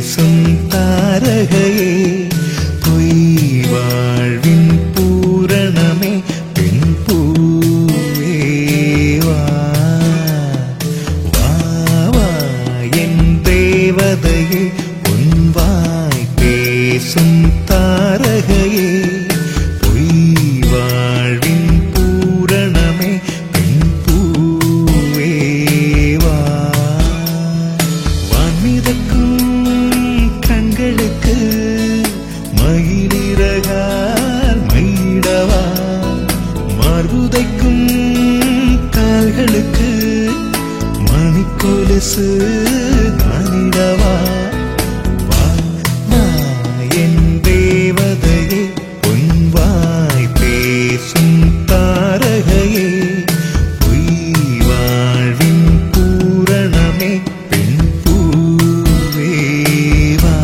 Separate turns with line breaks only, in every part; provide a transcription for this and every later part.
பேசும் தாரகையே பொய் வாழ்வின் பூரணமே பெண் பூவே வா வா வா என் தேவதையே உன் வாய் பேசும் தாரகையே பொய் வாழ்வின் பூரணமே பெண் பூவே வா வான்மிதக்கும் கண்களுக்கு மயிலிறகால் மயிடவா மார்புதைக்கும் கால்களுக்கு மணிக்கொலுசு தானிடவா வா, வா, என் தேவதையே உன் வாய் பேசும் தாரகையே பொய் வாழ்வின் பூரணமே பெண் பூவே வா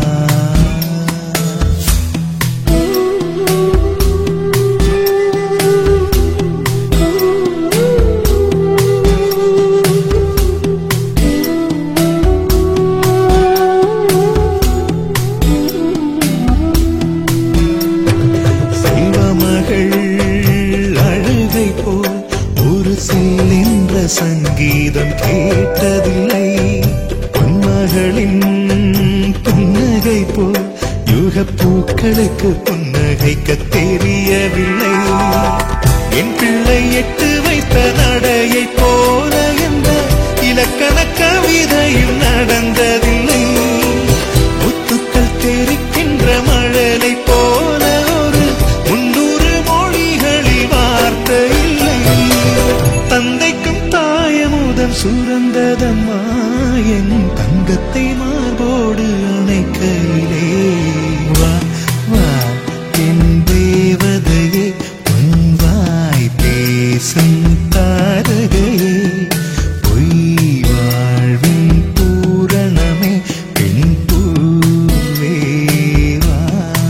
செல்வமகள் அழுகை போல் ஒரு செல்லின்ற சங்கீதம் கேட்டதில்லை பொன்மகளின் புன்னகை போல் யுக பூக்களுக்கு புன்னகைக்க தெரியவில்லை என் பிள்ளை எட்டு வைத்த நடையை போல எந்த இலக்கண கவிதையும் நடந்ததில்லை முத்துக்கள் தெரிக்கின்ற மழலை போல ஒரு முன்னூறு மொழிகளில் வார்த்தை இல்லை தந்தைக்கும் தாயமுதம் சுரந்ததம்மா என் தங்கத்தை மார்போடு அணைக்கையிலே வா வா என் தேவதையே உன் வாய் பேசும் தாரகையே பொய் வாழ்வின் பூரணமே பெண் பூவே வா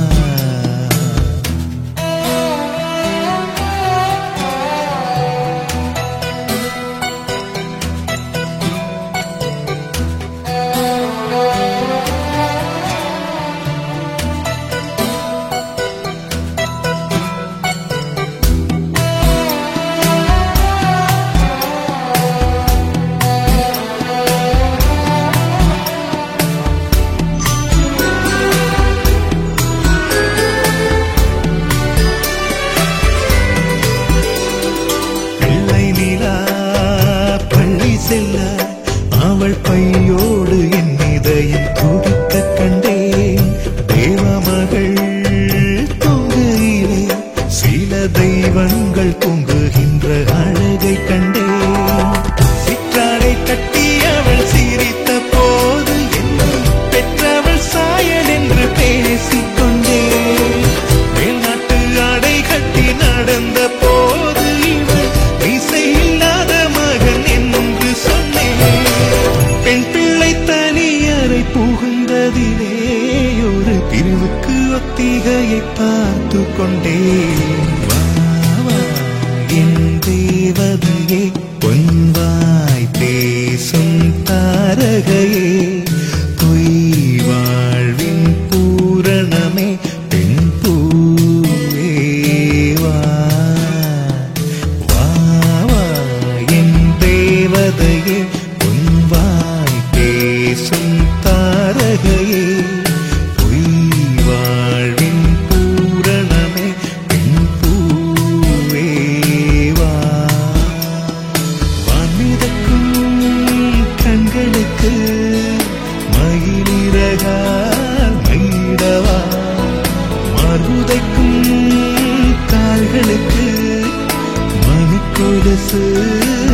வெள்ளை நிலா பள்ளி செல்ல அவள் பையோடு என் இதயம் துடிக்க கண்டேன் தேவமகள் தொங்கையிலே சில தெய்வங்கள் தொங்குகின்ற அழகை கண்டேன் சிற்றாடை கட்டி அவள் சிரித்த போது என்னை பெற்றவள் சாயல் என்று பேசிக்கொண்டேன் மேல்நாட்டு ஆடை கட்டி நடந்த போது இவள் இசை இல்லாத மகன் என்று சொன்னேன் பெண் பிள்ளை தனியறை புகுந்ததிலே ஒரு பிரிவுக்கு ஒத்திகையை பார்த்து கொண்டேன் வா, வா, என் தேவதையே பொன்வாய் பேசும் தாரகையே பொய் வாழ்வின் பூரணமே பெண் பூவே வா வா, வா, என் தேவதையே உன் வாய் பேசும் தாரகையே பொய் வாழ்வின் பூரணமே பெண் பூவே வா வான்மிதக்கும் கண்களுக்கு மயிலிறகால் மயிடவா மார்புதைக்கும் கால்களுக்கு மணிக்கொலுசு